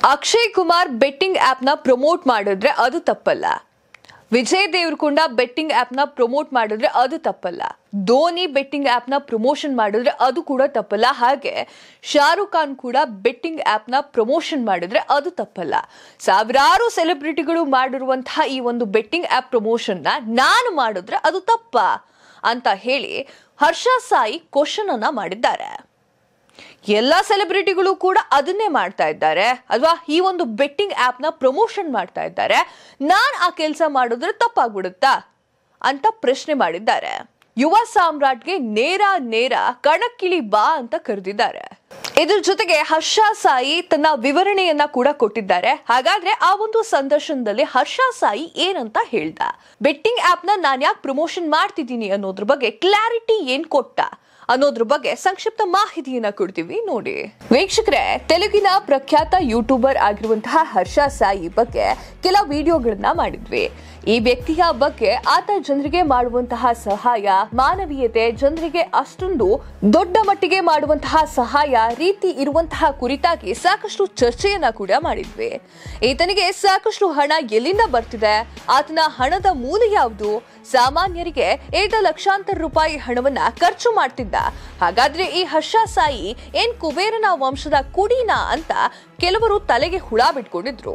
Akshay Kumar betting app ನ promote ಮಾಡಿದ್ರೆ ಅದು ತಪ್ಪಲ್ಲ ವಿಜಯ್ ದೇವರಕೊಂಡ ಬೆಟ್ಟಿಂಗ್ ಆಪ್ ನ ಪ್ರಮೋಟ್ ಮಾಡಿದ್ರೆ ಅದು ತಪ್ಪಲ್ಲ ಧೋನಿ ಬೆಟ್ಟಿಂಗ್ ಆಪ್ ನ ಪ್ರಮೋಷನ್ ಮಾಡಿದ್ರೆ ಅದು ಕೂಡ ತಪ್ಪಲ್ಲ ಹಾಗೆ ಶಾರುಖ್ ಖಾನ್ ಕೂಡ ಬೆಟ್ಟಿಂಗ್ ಆಪ್ ನ ಪ್ರಮೋಷನ್ ಮಾಡಿದ್ರೆ ಅದು ತಪ್ಪಲ್ಲ ಸಾವಿರಾರು ಸೆಲೆಬ್ರಿಟಿಗಳು ಮಾಡಿರುವಂತಹ ಈ ಒಂದು ಬೆಟ್ಟಿಂಗ್ ಆಪ್ ಪ್ರಮೋಷನ್ ನ ನಾನು ಮಾಡಿದ್ರೆ ಅದು ತಪ್ಪ ಅಂತ ಹೇಳಿ ಹರ್ಷ ಸಾಯಿ ಕ್ವಶನ್ ಅನ್ನ ಮಾಡಿದ್ದಾರೆ ಎಲ್ಲ ಸೆಲೆಬ್ರಿಟಿಗಳು ಕೂಡ ಅದನ್ನೇ ಮಾಡ್ತಾ ಇದ್ದಾರೆ ಅಲ್ವಾ ಈ ಒಂದು ಬೆಟ್ಟಿಂಗ್ ಆಪ್ ನ ಪ್ರಮೋಷನ್ ಮಾಡ್ತಾ ಇದ್ದಾರೆ ನಾನ್ ಆ ಕೆಲಸ ಮಾಡಿದ್ರೆ ತಪ್ಪಾಗ್ಬಿಡುತ್ತಾ ಅಂತ ಪ್ರಶ್ನೆ ಮಾಡಿದ್ದಾರೆ ಯುವ ಸಾಮ್ರಾಟ್ಗೆ ನೇರ ನೇರ ಕಣಕ್ಕಿಳಿ ಬಾ ಅಂತ ಕರೆದಿದ್ದಾರೆ ಇದ್ರ ಜೊತೆಗೆ ಹರ್ಷ ಸಾಯಿ ತನ್ನ ವಿವರಣೆಯನ್ನ ಕೂಡ ಕೊಟ್ಟಿದ್ದಾರೆ ಹಾಗಾದ್ರೆ ಆ ಒಂದು ಸಂದರ್ಶನದಲ್ಲಿ ಹರ್ಷ ಸಾಯಿ ಏನಂತ ಹೇಳ್ದ ಬೆಟ್ಟಿಂಗ್ ಆಪ್ ನ ನಾನ್ ಯಾಕೆ ಪ್ರಮೋಷನ್ ಮಾಡ್ತಿದ್ದೀನಿ ಅನ್ನೋದ್ರ ಬಗ್ಗೆ ಕ್ಲಾರಿಟಿ ಏನ್ ಕೊಟ್ಟ ಅನ್ನೋದ್ರ ಬಗ್ಗೆ ಸಂಕ್ಷಿಪ್ತ ಮಾಹಿತಿಯನ್ನ ಕೊಡ್ತೀವಿ ನೋಡಿ ವೀಕ್ಷಕರೇ ತೆಲುಗಿನ ಪ್ರಖ್ಯಾತ ಯೂಟ್ಯೂಬರ್ ಆಗಿರುವಂತಹ ಹರ್ಷ ಸಾಯಿ ಬಗ್ಗೆ ಕೆಲ ವಿಡಿಯೋಗಳನ್ನ ಮಾಡಿದ್ವಿ ಈ ವ್ಯಕ್ತಿಯ ಬಗ್ಗೆ ಆತ ಜನರಿಗೆ ಮಾಡುವಂತಹ ಸಹಾಯ ಮಾನವೀಯತೆ ಜನರಿಗೆ ಅಷ್ಟೊಂದು ದೊಡ್ಡ ಮಟ್ಟಿಗೆ ಮಾಡುವಂತಹ ಸಹಾಯ ರೀತಿ ಇರುವಂತಹ ಕುರಿತಾಗಿ ಸಾಕಷ್ಟು ಚರ್ಚೆಯನ್ನ ಕೂಡ ಮಾಡಿದ್ವಿ ಈತನಿಗೆ ಸಾಕಷ್ಟು ಹಣ ಎಲ್ಲಿಂದ ಬರ್ತಿದೆ ಆತನ ಹಣದ ಮೂಲ ಯಾವುದು ಸಾಮಾನ್ಯರಿಗೆ ಏಟ ಲಕ್ಷಾಂತರ ರೂಪಾಯಿ ಹಣವನ್ನ ಖರ್ಚು ಮಾಡ್ತಿದ್ದ ಹಾಗಾದ್ರೆ ಈ ಹರ್ಷ ಸಾಯಿ ಏನ್ ಕುಬೇರನ ವಂಶದ ಕುಡಿನಾ ಅಂತ ಕೆಲವರು ತಲೆಗೆ ಹುಳ ಬಿಟ್ಕೊಂಡಿದ್ರು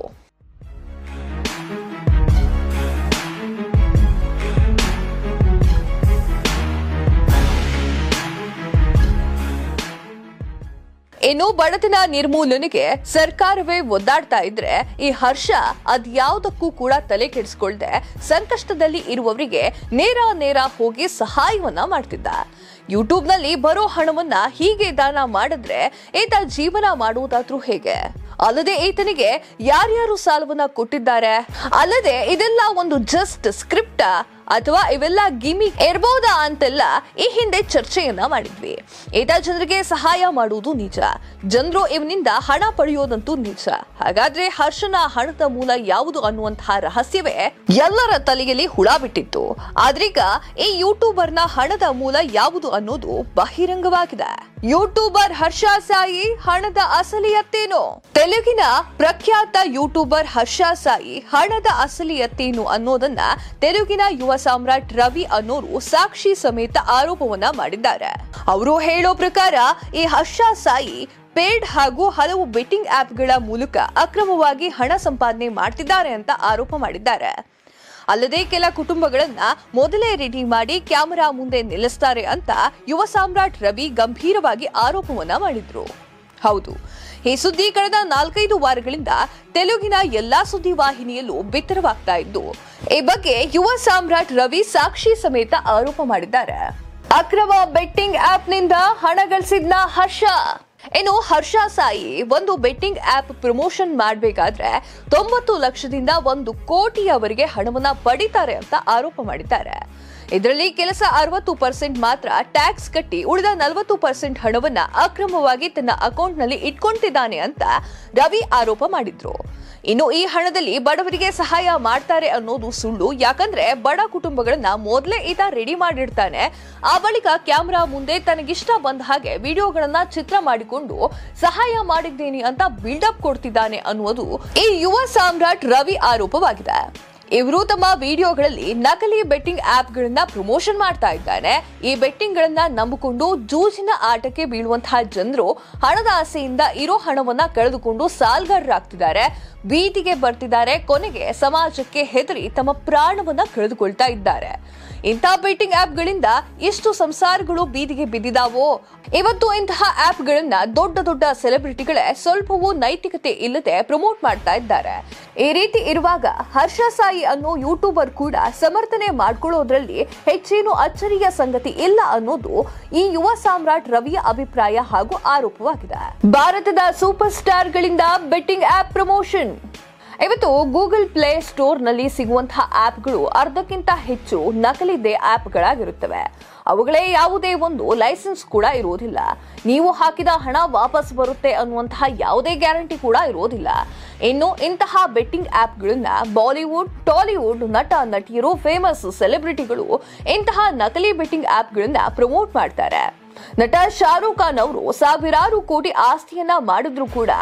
ಇನ್ನು ಬಡತನ ನಿರ್ಮೂಲನೆಗೆ ಸರ್ಕಾರವೇ ಒದ್ದಾಡ್ತಾ ಇದ್ರೆ ಈ ಹರ್ಷ ಅದ್ಯಾವುದಕ್ಕೂ ಕೂಡ ತಲೆ ಕೆಡಿಸ್ಕೊಳ್ದೆ ಸಂಕಷ್ಟದಲ್ಲಿ ಇರುವವರಿಗೆ ನೇರ ನೇರ ಹೋಗಿ ಸಹಾಯವನ್ನ ಮಾಡ್ತಿದ್ದ ಯೂಟ್ಯೂಬ್ನಲ್ಲಿ ಬರೋ ಹಣವನ್ನ ಹೀಗೆ ದಾನ ಮಾಡಿದ್ರೆ ಈತ ಜೀವನ ಮಾಡುವುದಾದ್ರೂ ಹೇಗೆ ಅಲ್ಲದೆ ಈತನಿಗೆ ಯಾರ್ಯಾರು ಸಾಲವನ್ನ ಕೊಟ್ಟಿದ್ದಾರೆ ಅಲ್ಲದೆ ಇದೆಲ್ಲ ಒಂದು ಜಸ್ಟ್ ಸ್ಕ್ರಿಪ್ಟ ಅಥವಾ ಇವೆಲ್ಲ ಗಿಮಿ ಇರ್ಬೋದಾ ಅಂತೆಲ್ಲ ಈ ಹಿಂದೆ ಚರ್ಚೆಯನ್ನ ಮಾಡಿದ್ವಿ ಈತ ಜನರಿಗೆ ಸಹಾಯ ಮಾಡುವುದು ನಿಜ ಜನರು ಇವನಿಂದ ಹಣ ಪಡೆಯೋದಂತೂ ನಿಜ ಹಾಗಾದ್ರೆ ಹರ್ಷನ ಹಣದ ಮೂಲ ಯಾವುದು ಅನ್ನುವಂತಹ ರಹಸ್ಯವೇ ಎಲ್ಲರ ತಲೆಯಲ್ಲಿ ಹುಳ ಬಿಟ್ಟಿತ್ತು ಆದ್ರೀಗ ಈ ಯೂಟ್ಯೂಬರ್ನ ಹಣದ ಮೂಲ ಯಾವುದು ಅನ್ನೋದು ಬಹಿರಂಗವಾಗಿದೆ ಯೂಟ್ಯೂಬರ್ ಹರ್ಷ ಸಾಯಿ ಹಣದ ಅಸಲಿಯತ್ತೇನು ತೆಲುಗಿನ ಪ್ರಖ್ಯಾತ ಯೂಟ್ಯೂಬರ್ ಹರ್ಷ ಸಾಯಿ ಹಣದ ಅಸಲಿಯತ್ತೇನು ಅನ್ನೋದನ್ನ ತೆಲುಗಿನ ಯುವ ಸಾಮ್ರಾಟ್ ರವಿ ಅನ್ನೋರು ಸಾಕ್ಷಿ ಸಮೇತ ಆರೋಪವನ್ನ ಮಾಡಿದ್ದಾರೆ ಅವರು ಹೇಳೋ ಪ್ರಕಾರ ಈ ಹರ್ಷ ಸಾಯಿ ಪೇಡ್ ಹಾಗೂ ಹಲವು ಬೆಟ್ಟಿಂಗ್ ಆಪ್ಗಳ ಮೂಲಕ ಅಕ್ರಮವಾಗಿ ಹಣ ಸಂಪಾದನೆ ಮಾಡ್ತಿದ್ದಾರೆ ಅಂತ ಆರೋಪ ಮಾಡಿದ್ದಾರೆ ಅಲ್ಲದೆ ಕೆಲ ಕುಟುಂಬಗಳನ್ನ ಮೊದಲೇ ರೆಡಿ ಮಾಡಿ ಕ್ಯಾಮೆರಾ ಮುಂದೆ ನಿಲ್ಲಿಸ್ತಾರೆ ಅಂತ ಯುವ ಸಾಮ್ರಾಟ್ ರವಿ ಗಂಭೀರವಾಗಿ ಆರೋಪವನ್ನ ಮಾಡಿದ್ರು ಹೌದು ಈ ಸುದ್ದಿ ಕಳೆದ ನಾಲ್ಕೈದು ವಾರಗಳಿಂದ ತೆಲುಗಿನ ಎಲ್ಲಾ ಸುದ್ದಿ ವಾಹಿನಿಯಲ್ಲೂ ಬಿತ್ತರವಾಗ್ತಾ ಇದ್ದು ಈ ಬಗ್ಗೆ ಯುವ ಸಾಮ್ರಾಟ್ ರವಿ ಸಾಕ್ಷಿ ಸಮೇತ ಆರೋಪ ಮಾಡಿದ್ದಾರೆ ಅಕ್ರಮ ಬೆಟ್ಟಿಂಗ್ ಆಪ್ನಿಂದ ಹಣ ಗಳಿಸಿದ್ನ ಹರ್ಷ ಇನ್ನು ಹರ್ಷ ಸಾಯಿ ಒಂದು ಬೆಟ್ಟಿಂಗ್ ಆಪ್ ಪ್ರಮೋಷನ್ ಮಾಡಬೇಕಾದ್ರೆ ತೊಂಬತ್ತು ಲಕ್ಷದಿಂದ ಒಂದು ಕೋಟಿಯವರೆಗೆ ಹಣವನ್ನ ಪಡಿತಾರೆ ಅಂತ ಆರೋಪ ಮಾಡಿದ್ದಾರೆ ಇದರಲ್ಲಿ ಕೆಲಸ ಅರವತ್ತು ಪರ್ಸೆಂಟ್ ಮಾತ್ರ ಟ್ಯಾಕ್ಸ್ ಕಟ್ಟಿ ಉಳಿದ ನಲವತ್ತು ಪರ್ಸೆಂಟ್ ಹಣವನ್ನ ಅಕ್ರಮವಾಗಿ ತನ್ನ ಅಕೌಂಟ್ನಲ್ಲಿ ಇಟ್ಕೊಂತಿದ್ದಾನೆ ಅಂತ ರವಿ ಆರೋಪ ಮಾಡಿದ್ರು ಇನ್ನು ಈ ಹಣದಲ್ಲಿ ಬಡವರಿಗೆ ಸಹಾಯ ಮಾಡ್ತಾರೆ ಅನ್ನೋದು ಸುಳ್ಳು ಯಾಕಂದ್ರೆ ಬಡ ಕುಟುಂಬಗಳನ್ನ ಮೊದಲೇ ಈತ ರೆಡಿ ಮಾಡಿರ್ತಾನೆ ಆ ಬಳಿಕ ಕ್ಯಾಮ್ರಾ ಮುಂದೆ ತನಗಿಷ್ಟ ಬಂದ ಹಾಗೆ ವಿಡಿಯೋಗಳನ್ನ ಚಿತ್ರ ಮಾಡಿಕೊಂಡು ಸಹಾಯ ಮಾಡಿದ್ದೇನೆ ಅಂತ ಬಿಲ್ಡಪ್ ಕೊಡ್ತಿದ್ದಾನೆ ಅನ್ನುವುದು ಈ ಯುವ ಸಾಮ್ರಾಟ್ ರವಿ ಆರೋಪವಾಗಿದೆ ಇವರು ತಮ್ಮ ವಿಡಿಯೋಗಳಲ್ಲಿ ನಕಲಿ ಬೆಟ್ಟಿಂಗ್ ಆಪ್ಗಳನ್ನ ಪ್ರಮೋಷನ್ ಮಾಡ್ತಾ ಇದ್ದಾರೆ ಈ ಬೆಟ್ಟಿಂಗ್ ಗಳನ್ನ ನಂಬಿಕೊಂಡು ಜೂಜಿನ ಆಟಕ್ಕೆ ಬೀಳುವಂತಹ ಜನರು ಹಣದ ಆಸೆಯಿಂದ ಇರೋ ಹಣವನ್ನ ಕಳೆದುಕೊಂಡು ಸಾಲ್ಗಾರರಾಗ್ತಿದ್ದಾರೆ ಬೀದಿಗೆ ಬರ್ತಿದ್ದಾರೆ ಕೊನೆಗೆ ಸಮಾಜಕ್ಕೆ ಹೆದರಿ ತಮ್ಮ ಪ್ರಾಣವನ್ನ ಕಳೆದುಕೊಳ್ತಾ ಇದ್ದಾರೆ ಇಂಥ ಬೆಟ್ಟಿಂಗ್ ಆಪ್ಗಳಿಂದ ಎಷ್ಟು ಸಂಸಾರಗಳು ಬೀದಿಗೆ ಬಿದ್ದಿದಾವೋ ಇವತ್ತು ಇಂತಹ ಆಪ್ಗಳನ್ನ ದೊಡ್ಡ ದೊಡ್ಡ ಸೆಲೆಬ್ರಿಟಿಗಳೇ ಸ್ವಲ್ಪವೂ ನೈತಿಕತೆ ಇಲ್ಲದೆ ಪ್ರಮೋಟ್ ಮಾಡ್ತಾ ಇದ್ದಾರೆ ಈ ರೀತಿ ಇರುವಾಗ ಹರ್ಷ ಸಾಯಿ ಅನ್ನೋ ಯೂಟ್ಯೂಬರ್ ಕೂಡ ಸಮರ್ಥನೆ ಮಾಡ್ಕೊಳ್ಳೋದ್ರಲ್ಲಿ ಹೆಚ್ಚೇನು ಅಚ್ಚರಿಯ ಸಂಗತಿ ಇಲ್ಲ ಅನ್ನೋದು ಈ ಯುವ ಸಾಮ್ರಾಟ್ ರವಿಯ ಅಭಿಪ್ರಾಯ ಹಾಗೂ ಆರೋಪವಾಗಿದೆ ಭಾರತದ ಸೂಪರ್ ಸ್ಟಾರ್ಗಳಿಂದ ಬೆಟ್ಟಿಂಗ್ ಆಪ್ ಪ್ರಮೋಷನ್ ಇವತ್ತು ಗೂಗಲ್ ಪ್ಲೇ ಸ್ಟೋರ್ ನಲ್ಲಿ ಸಿಗುವಂತಹ ಆಪ್ಗಳು ಅರ್ಧಕ್ಕಿಂತ ಹೆಚ್ಚು ನಕಲಿದೆ ಆಪ್ಗಳಾಗಿರುತ್ತವೆ ಅವುಗಳೇ ಯಾವುದೇ ಒಂದು ಲೈಸೆನ್ಸ್ ಕೂಡ ಇರೋದಿಲ್ಲ ನೀವು ಹಾಕಿದ ಹಣ ವಾಪಸ್ ಬರುತ್ತೆ ಅನ್ನುವಂತಹ ಯಾವುದೇ ಗ್ಯಾರಂಟಿ ಕೂಡ ಇರೋದಿಲ್ಲ ಇನ್ನು ಇಂತಹ ಬೆಟ್ಟಿಂಗ್ ಆಪ್ಗಳನ್ನ ಬಾಲಿವುಡ್ ಟಾಲಿವುಡ್ ನಟ ನಟಿಯರು ಫೇಮಸ್ ಸೆಲೆಬ್ರಿಟಿಗಳು ಇಂತಹ ನಕಲಿ ಬೆಟ್ಟಿಂಗ್ ಆಪ್ಗಳನ್ನ ಪ್ರಮೋಟ್ ಮಾಡ್ತಾರೆ ನಟ ಶಾರುಖ್ ಖಾನ್ ಅವರು ಸಾವಿರಾರು ಕೋಟಿ ಆಸ್ತಿಯನ್ನ ಮಾಡಿದ್ರು ಕೂಡ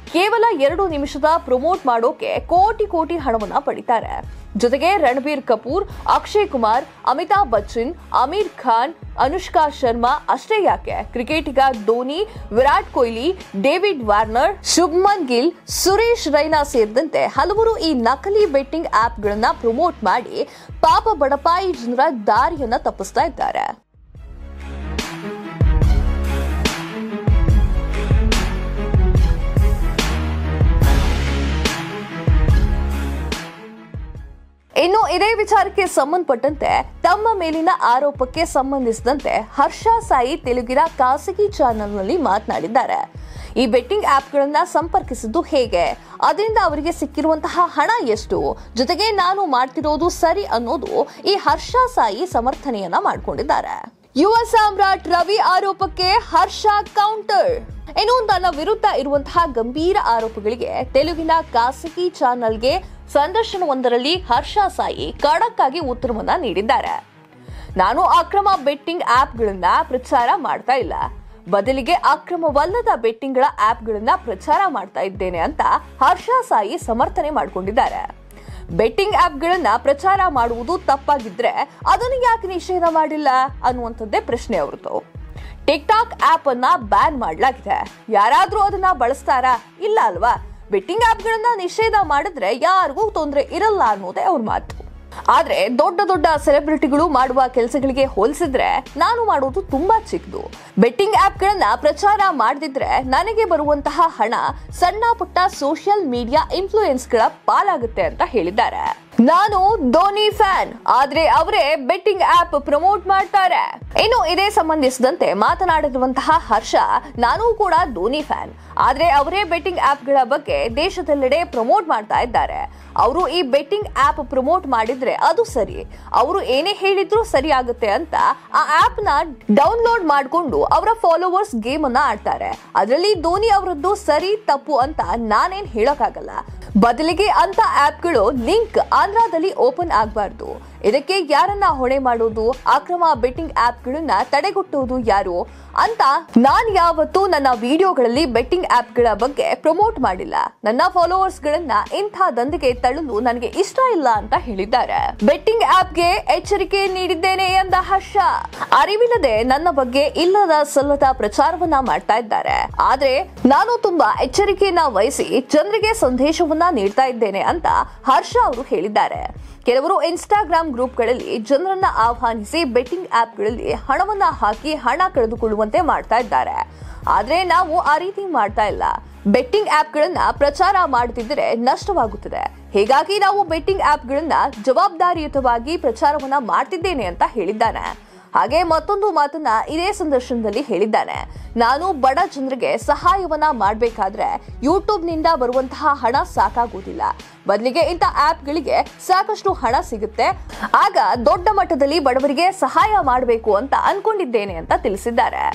ಕೇವಲ ಎರಡು ನಿಮಿಷದ ಪ್ರಮೋಟ್ ಮಾಡೋಕೆ ಕೋಟಿ ಕೋಟಿ ಹಣವನ್ನ ಪಡಿತಾರೆ ಜೊತೆಗೆ ರಣಬೀರ್ ಕಪೂರ್ ಅಕ್ಷಯ್ ಕುಮಾರ್ ಅಮಿತಾಬ್ ಬಚ್ಚನ್ ಅಮೀರ್ ಖಾನ್ ಅನುಷ್ಕಾ ಶರ್ಮಾ ಅಷ್ಟೇ ಯಾಕೆ ಕ್ರಿಕೆಟಿಗ ಧೋನಿ ವಿರಾಟ್ ಕೊಹ್ಲಿ ಡೇವಿಡ್ ವಾರ್ನರ್ ಶುಭ್ಮನ್ ಗಿಲ್ ಸುರೇಶ್ ರೈನಾ ಸೇರಿದಂತೆ ಹಲವರು ಈ ನಕಲಿ ಬೆಟ್ಟಿಂಗ್ ಆಪ್ಗಳನ್ನ ಪ್ರಮೋಟ್ ಮಾಡಿ ಪಾಪ ಬಡಪಾಯಿ ಜನರ ದಾರಿಯನ್ನ ತಪ್ಪಿಸ್ತಾ ಇದ್ದಾರೆ ಇನ್ನು ಇದೇ ವಿಚಾರಕ್ಕೆ ಸಂಬಂಧಪಟ್ಟಂತೆ ತಮ್ಮ ಮೇಲಿನ ಆರೋಪಕ್ಕೆ ಸಂಬಂಧಿಸಿದಂತೆ ಹರ್ಷ ಸಾಯಿ ತೆಲುಗಿನ ಖಾಸಗಿ ಚಾನೆಲ್ನಲ್ಲಿ ಮಾತನಾಡಿದ್ದಾರೆ ಈ ಬೆಟ್ಟಿಂಗ್ ಆಪ್ಗಳನ್ನ ಸಂಪರ್ಕಿಸಿದ್ದು ಹೇಗೆ ಅದರಿಂದ ಅವರಿಗೆ ಸಿಕ್ಕಿರುವಂತಹ ಹಣ ಎಷ್ಟು ಜೊತೆಗೆ ನಾನು ಮಾಡ್ತಿರೋದು ಸರಿ ಅನ್ನೋದು ಈ ಹರ್ಷ ಸಾಯಿ ಸಮರ್ಥನೆಯನ್ನ ಮಾಡಿಕೊಂಡಿದ್ದಾರೆ ಯುವ ಸಾಮ್ರಾಟ್ ರವಿ ಆರೋಪಕ್ಕೆ ಹರ್ಷ ಕೌಂಟರ್ ಇನ್ನು ತನ್ನ ವಿರುದ್ಧ ಇರುವಂತಹ ಗಂಭೀರ ಆರೋಪಗಳಿಗೆ ತೆಲುಗಿನ ಖಾಸಗಿ ಚಾನೆಲ್ಗೆ ಸಂದರ್ಶನವೊಂದರಲ್ಲಿ ಹರ್ಷ ಸಾಯಿ ಖಡಕ್ ಆಗಿ ಉತ್ತರವನ್ನ ನೀಡಿದ್ದಾರೆ ನಾನು ಅಕ್ರಮ ಬೆಟ್ಟಿಂಗ್ ಆಪ್ಗಳನ್ನ ಪ್ರಚಾರ ಮಾಡ್ತಾ ಇಲ್ಲ ಬದಲಿಗೆ ಅಕ್ರಮವಲ್ಲದ ಬೆಟ್ಟಿಂಗ್ಗಳ ಆಪ್ಗಳನ್ನ ಪ್ರಚಾರ ಮಾಡ್ತಾ ಇದ್ದೇನೆ ಅಂತ ಹರ್ಷ ಸಾಯಿ ಸಮರ್ಥನೆ ಮಾಡಿಕೊಂಡಿದ್ದಾರೆ ಬೆಟ್ಟಿಂಗ್ ಆಪ್ಗಳನ್ನ ಪ್ರಚಾರ ಮಾಡುವುದು ತಪ್ಪಾಗಿದ್ರೆ ಅದನ್ನು ಯಾಕೆ ನಿಷೇಧ ಮಾಡಿಲ್ಲ ಅನ್ನುವಂಥದ್ದೇ ಪ್ರಶ್ನೆ ಅವ್ರದ್ದು ಟಿಕ್ ಟಾಕ್ ಆಪ್ ಅನ್ನ ಬ್ಯಾನ್ ಮಾಡಲಾಗಿದೆ ಯಾರಾದ್ರೂ ಅದನ್ನ ಬಳಸ್ತಾರಾ ಇಲ್ಲ ಅಲ್ವಾ ಬೆಟ್ಟಿಂಗ್ ಆಪ್ಗಳನ್ನ ನಿಷೇಧ ಮಾಡಿದ್ರೆ ಯಾರಿಗೂ ತೊಂದರೆ ಇರಲ್ಲ ಅನ್ನೋದೇ ಅವ್ರ ಮಾತು ಆದ್ರೆ ದೊಡ್ಡ ದೊಡ್ಡ ಸೆಲೆಬ್ರಿಟಿಗಳು ಮಾಡುವ ಕೆಲಸಗಳಿಗೆ ಹೋಲಿಸಿದ್ರೆ ನಾನು ಮಾಡೋದು ತುಂಬಾ ಚಿಕ್ಕದು ಬೆಟ್ಟಿಂಗ್ ಆಪ್ಗಳನ್ನ ಪ್ರಚಾರ ಮಾಡದಿದ್ರೆ ನನಗೆ ಬರುವಂತಹ ಹಣ ಸಣ್ಣ ಪುಟ್ಟ ಸೋಷಿಯಲ್ ಮೀಡಿಯಾ ಇನ್ಫ್ಲೂಯೆನ್ಸ್ಗಳ ಪಾಲಾಗುತ್ತೆ ಅಂತ ಹೇಳಿದ್ದಾರೆ ನಾನು ಧೋನಿ ಫ್ಯಾನ್ ಆದ್ರೆ ಅವರೇ ಬೆಟ್ಟಿಂಗ್ ಆಪ್ ಪ್ರಮೋಟ್ ಮಾಡ್ತಾರೆ ಇನ್ನು ಇದೇ ಸಂಬಂಧಿಸಿದಂತೆ ಮಾತನಾಡಿರುವಂತಹ ಹರ್ಷ ನಾನು ಕೂಡ ಧೋನಿ ಫ್ಯಾನ್ ಆದ್ರೆ ಅವರೇ ಬೆಟ್ಟಿಂಗ್ ಆಪ್ಗಳ ಬಗ್ಗೆ ದೇಶದೆಲ್ಲೆಡೆ ಪ್ರಮೋಟ್ ಮಾಡ್ತಾ ಇದ್ದಾರೆ ಅವರು ಈ ಬೆಟ್ಟಿಂಗ್ ಆಪ್ ಪ್ರಮೋಟ್ ಮಾಡಿದ್ರೆ ಅದು ಸರಿ ಅವರು ಏನೇ ಹೇಳಿದ್ರು ಸರಿ ಆಗುತ್ತೆ ಅಂತ ಆ ಆಪ್ ನ ಡೌನ್ಲೋಡ್ ಮಾಡಿಕೊಂಡು ಅವರ ಫಾಲೋವರ್ಸ್ ಗೇಮ್ ಅನ್ನ ಆಡ್ತಾರೆ ಅದರಲ್ಲಿ ಧೋನಿ ಅವರದ್ದು ಸರಿ ತಪ್ಪು ಅಂತ ನಾನೇನ್ ಹೇಳೋಕ್ಕಾಗಲ್ಲ ಬದಲಿಗೆ ಅಂತ ಆಪ್ಗಳು ಲಿಂಕ್ ಆಂಧ್ರದಲ್ಲಿ ಓಪನ್ ಆಗಬಾರ್ದು ಇದಕ್ಕೆ ಯಾರನ್ನ ಹೊಣೆ ಮಾಡೋದು ಅಕ್ರಮ ಬೆಟ್ಟಿಂಗ್ ಆಪ್ಗಳನ್ನ ತಡೆಗಟ್ಟುವುದು ಯಾರು ಅಂತ ನಾನ್ ಯಾವತ್ತೂ ನನ್ನ ವಿಡಿಯೋಗಳಲ್ಲಿ ಬೆಟ್ಟಿಂಗ್ ಆಪ್ಗಳ ಬಗ್ಗೆ ಪ್ರಮೋಟ್ ಮಾಡಿಲ್ಲ ನನ್ನ ಫಾಲೋವರ್ಸ್ ಗಳನ್ನ ಇಂಥ ದಂಧೆಗೆ ತಳ್ಳಲು ನನಗೆ ಇಷ್ಟ ಇಲ್ಲ ಅಂತ ಹೇಳಿದ್ದಾರೆ ಬೆಟ್ಟಿಂಗ್ ಆಪ್ಗೆ ಎಚ್ಚರಿಕೆ ನೀಡಿದ್ದೇನೆ ಎಂದ ಹರ್ಷ ಅರಿವಿಲ್ಲದೆ ನನ್ನ ಬಗ್ಗೆ ಇಲ್ಲದ ಸಲ್ಲದ ಪ್ರಚಾರವನ್ನ ಮಾಡ್ತಾ ಇದ್ದಾರೆ ಆದ್ರೆ ನಾನು ತುಂಬಾ ಎಚ್ಚರಿಕೆಯನ್ನ ವಹಿಸಿ ಜನರಿಗೆ ಸಂದೇಶವನ್ನ ನೀಡ್ತಾ ಇದ್ದೇನೆ ಅಂತ ಹರ್ಷ ಅವರು ಹೇಳಿದ್ದಾರೆ ಕೆಲವರು ಇನ್ಸ್ಟಾಗ್ರಾಮ್ ಗ್ರೂಪ್ಗಳಲ್ಲಿ ಜನರನ್ನ ಆಹ್ವಾನಿಸಿ ಬೆಟ್ಟಿಂಗ್ ಆಪ್ಗಳಲ್ಲಿ ಹಣವನ್ನ ಹಾಕಿ ಹಣ ಕಳೆದುಕೊಳ್ಳುವಂತೆ ಮಾಡ್ತಾ ಇದ್ದಾರೆ ಆದ್ರೆ ನಾವು ಆ ರೀತಿ ಮಾಡ್ತಾ ಇಲ್ಲ ಬೆಟ್ಟಿಂಗ್ ಆಪ್ಗಳನ್ನ ಪ್ರಚಾರ ಮಾಡುತ್ತಿದ್ದರೆ ನಷ್ಟವಾಗುತ್ತದೆ ಹೀಗಾಗಿ ನಾವು ಬೆಟ್ಟಿಂಗ್ ಆಪ್ಗಳನ್ನ ಜವಾಬ್ದಾರಿಯುತವಾಗಿ ಪ್ರಚಾರವನ್ನ ಮಾಡ್ತಿದ್ದೇನೆ ಅಂತ ಹೇಳಿದ್ದಾನೆ ಹಾಗೆ ಮತ್ತೊಂದು ಮಾತನ್ನ ಇದೇ ಸಂದರ್ಶನದಲ್ಲಿ ಹೇಳಿದ್ದಾನೆ ನಾನು ಬಡ ಜನರಿಗೆ ಸಹಾಯವನ್ನ ಮಾಡಬೇಕಾದ್ರೆ ಯೂಟ್ಯೂಬ್ ನಿಂದ ಬರುವಂತಹ ಹಣ ಸಾಕಾಗುವುದಿಲ್ಲ ಬದಲಿಗೆ ಇಂಥ ಆಪ್ಗಳಿಗೆ ಸಾಕಷ್ಟು ಹಣ ಸಿಗುತ್ತೆ ಆಗ ದೊಡ್ಡ ಮಟ್ಟದಲ್ಲಿ ಬಡವರಿಗೆ ಸಹಾಯ ಮಾಡಬೇಕು ಅಂತ ಅನ್ಕೊಂಡಿದ್ದೇನೆ ಅಂತ ತಿಳಿಸಿದ್ದಾರೆ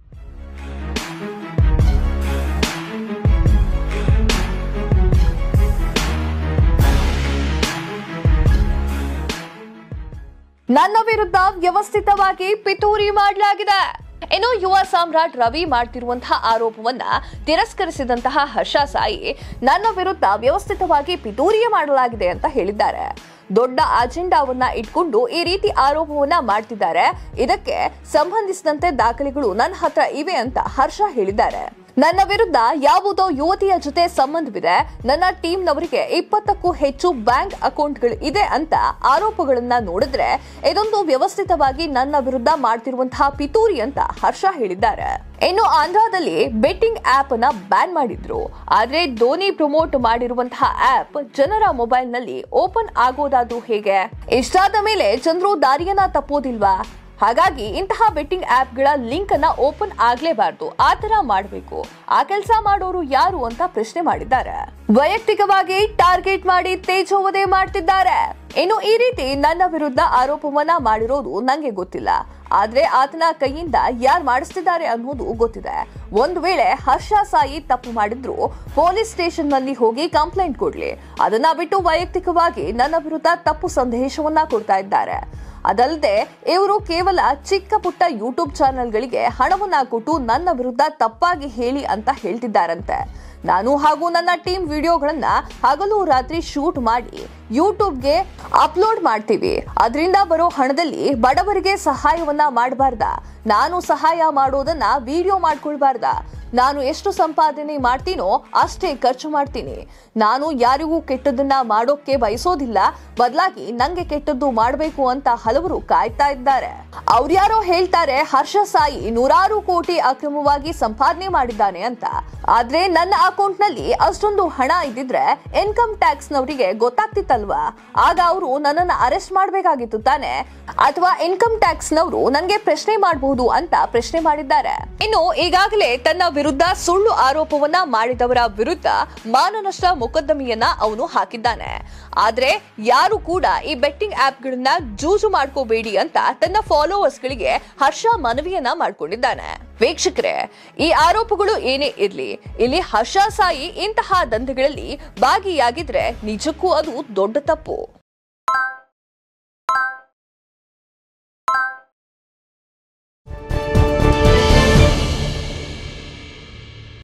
ನನ್ನ ವಿರುದ್ಧ ವ್ಯವಸ್ಥಿತವಾಗಿ ಪಿತೂರಿ ಮಾಡಲಾಗಿದೆ ಇನ್ನು ಯುವ ಸಾಮ್ರಾಟ್ ರವಿ ಮಾಡ್ತಿರುವಂತಹ ಆರೋಪವನ್ನ ತಿರಸ್ಕರಿಸಿದಂತಹ ಹರ್ಷ ಸಾಯಿ ನನ್ನ ವಿರುದ್ಧ ವ್ಯವಸ್ಥಿತವಾಗಿ ಪಿತೂರಿಯೇ ಮಾಡಲಾಗಿದೆ ಅಂತ ಹೇಳಿದ್ದಾರೆ ದೊಡ್ಡ ಅಜೆಂಡಾವನ್ನ ಇಟ್ಕೊಂಡು ಈ ರೀತಿ ಆರೋಪವನ್ನ ಮಾಡ್ತಿದ್ದಾರೆ ಇದಕ್ಕೆ ಸಂಬಂಧಿಸಿದಂತೆ ದಾಖಲೆಗಳು ನನ್ನ ಹತ್ರ ಇವೆ ಅಂತ ಹರ್ಷ ಹೇಳಿದ್ದಾರೆ ನನ್ನ ವಿರುದ್ಧ ಯಾವುದೋ ಯುವತಿಯ ಜೊತೆ ಸಂಬಂಧವಿದೆ ನನ್ನ ಟೀಮ್ನವರಿಗೆ ಇಪ್ಪತ್ತಕ್ಕೂ ಹೆಚ್ಚು ಬ್ಯಾಂಕ್ ಅಕೌಂಟ್ಗಳು ಇದೆ ಅಂತ ಆರೋಪಗಳನ್ನ ನೋಡಿದ್ರೆ ಇದೊಂದು ವ್ಯವಸ್ಥಿತವಾಗಿ ನನ್ನ ವಿರುದ್ಧ ಮಾಡ್ತಿರುವಂತಹ ಪಿತೂರಿ ಅಂತ ಹರ್ಷ ಹೇಳಿದ್ದಾರೆ ಇನ್ನು ಆಂಧ್ರದಲ್ಲಿ ಬೆಟ್ಟಿಂಗ್ ಆಪ್ ಅನ್ನ ಬ್ಯಾನ್ ಮಾಡಿದ್ರು ಆದ್ರೆ ಧೋನಿ ಪ್ರಮೋಟ್ ಮಾಡಿರುವಂತಹ ಆಪ್ ಜನರ ಮೊಬೈಲ್ ನಲ್ಲಿ ಓಪನ್ ಆಗೋದಾದ್ರೂ ಹೇಗೆ ಇಷ್ಟಾದ ಮೇಲೆ ಜನರು ದಾರಿಯನ್ನ ತಪ್ಪೋದಿಲ್ವಾ ಹಾಗಾಗಿ ಇಂತಹ ಬೆಟ್ಟಿಂಗ್ ಆಪ್ಗಳ ಲಿಂಕ್ ಅನ್ನ ಓಪನ್ ಆಗ್ಲೇಬಾರ್ದು ಆ ತರ ಮಾಡಬೇಕು ಆ ಕೆಲಸ ಮಾಡೋರು ಯಾರು ಅಂತ ಪ್ರಶ್ನೆ ಮಾಡಿದ್ದಾರೆ ವೈಯಕ್ತಿಕವಾಗಿ ಟಾರ್ಗೆಟ್ ಮಾಡಿ ತೇಜೋವಧೆ ಮಾಡ್ತಿದ್ದಾರೆ ಇನ್ನು ಈ ರೀತಿ ನನ್ನ ವಿರುದ್ಧ ಆರೋಪವನ್ನ ಮಾಡಿರೋದು ನಂಗೆ ಗೊತ್ತಿಲ್ಲ ಆದ್ರೆ ಆತನ ಕೈಯಿಂದ ಯಾರು ಮಾಡಿಸ್ತಿದ್ದಾರೆ ಅನ್ನೋದು ಗೊತ್ತಿದೆ ಒಂದು ವೇಳೆ ಹರ್ಷ ಸಾಯಿ ತಪ್ಪು ಮಾಡಿದ್ರು ಪೊಲೀಸ್ ಸ್ಟೇಷನ್ ನಲ್ಲಿ ಹೋಗಿ ಕಂಪ್ಲೇಂಟ್ ಕೊಡ್ಲಿ ಅದನ್ನ ಬಿಟ್ಟು ವೈಯಕ್ತಿಕವಾಗಿ ನನ್ನ ವಿರುದ್ಧ ತಪ್ಪು ಸಂದೇಶವನ್ನ ಕೊಡ್ತಾ ಇದ್ದಾರೆ ಅದಲ್ಲದೆ ಇವರು ಕೇವಲ ಚಿಕ್ಕ ಪುಟ್ಟ ಯೂಟ್ಯೂಬ್ ಚಾನೆಲ್ಗಳಿಗೆ ಹಣವನ್ನ ಕೊಟ್ಟು ನನ್ನ ವಿರುದ್ಧ ತಪ್ಪಾಗಿ ಹೇಳಿ ಅಂತ ಹೇಳ್ತಿದ್ದಾರಂತೆ ನಾನು ಹಾಗೂ ನನ್ನ ಟೀಮ್ ವಿಡಿಯೋಗಳನ್ನ ಹಗಲು ರಾತ್ರಿ ಶೂಟ್ ಮಾಡಿ ಯೂಟ್ಯೂಬ್ಗೆ ಅಪ್ಲೋಡ್ ಮಾಡ್ತೀವಿ ಅದರಿಂದ ಬರೋ ಹಣದಲ್ಲಿ ಬಡವರಿಗೆ ಸಹಾಯವನ್ನ ಮಾಡಬಾರ್ದ ನಾನು ಸಹಾಯ ಮಾಡೋದನ್ನ ವಿಡಿಯೋ ಮಾಡ್ಕೊಳ್ಬಾರ್ದ ನಾನು ಎಷ್ಟು ಸಂಪಾದನೆ ಮಾಡ್ತೀನೋ ಅಷ್ಟೇ ಖರ್ಚು ಮಾಡ್ತೀನಿ ನಾನು ಯಾರಿಗೂ ಕೆಟ್ಟದನ್ನ ಮಾಡೋಕೆ ಬಯಸೋದಿಲ್ಲ ಬದಲಾಗಿ ನಂಗೆ ಕೆಟ್ಟದ್ದು ಮಾಡಬೇಕು ಅಂತ ಹಲವರು ಕಾಯ್ತಾ ಇದ್ದಾರೆ ಅವ್ರ್ಯಾರೋ ಹೇಳ್ತಾರೆ ಹರ್ಷ ಸಾಯಿ ನೂರಾರು ಕೋಟಿ ಅಕ್ರಮವಾಗಿ ಸಂಪಾದನೆ ಮಾಡಿದ್ದಾನೆ ಅಂತ ಆದ್ರೆ ನನ್ನ ಅಕೌಂಟ್ ನಲ್ಲಿ ಅಷ್ಟೊಂದು ಹಣ ಇದ್ದಿದ್ರೆ ಇನ್ಕಮ್ ಟ್ಯಾಕ್ಸ್ ನವರಿಗೆ ಗೊತ್ತಾಗ್ತಿತ್ತಲ್ವಾ ಆಗ ಅವರು ನನ್ನನ್ನ ಅರೆಸ್ಟ್ ಮಾಡಬೇಕಾಗಿತ್ತು ತಾನೆ ಅಥವಾ ಇನ್ಕಮ್ ಟ್ಯಾಕ್ಸ್ ನವರು ನನಗೆ ಪ್ರಶ್ನೆ ಮಾಡಬಹುದು ಅಂತ ಪ್ರಶ್ನೆ ಮಾಡಿದ್ದಾರೆ ಇನ್ನು ಈಗಾಗಲೇ ತನ್ನ ವಿರುದ್ಧ ಸುಳ್ಳು ಆರೋಪವನ್ನ ಮಾಡಿದವರ ವಿರುದ್ಧ ಮಾನನಷ್ಟ ಮೊಕದ್ದಮೆಯನ್ನ ಅವನು ಹಾಕಿದ್ದಾನೆ ಆದ್ರೆ ಯಾರು ಕೂಡ ಈ ಬೆಟ್ಟಿಂಗ್ ಆಪ್ಗಳನ್ನ ಜೂಜು ಮಾಡ್ಕೋಬೇಡಿ ಅಂತ ತನ್ನ ಫಾಲೋವರ್ಸ್ ಗಳಿಗೆ ಹರ್ಷ ಮನವಿಯನ್ನ ಮಾಡ್ಕೊಂಡಿದ್ದಾನೆ ವೀಕ್ಷಕರೇ ಈ ಆರೋಪಗಳು ಏನೇ ಇರ್ಲಿ ಇಲ್ಲಿ ಹರ್ಷ ಸಾಯಿ ಇಂತಹ ದಂಧೆಗಳಲ್ಲಿ ಭಾಗಿಯಾಗಿದ್ರೆ ನಿಜಕ್ಕೂ ಅದು ದೊಡ್ಡ ತಪ್ಪು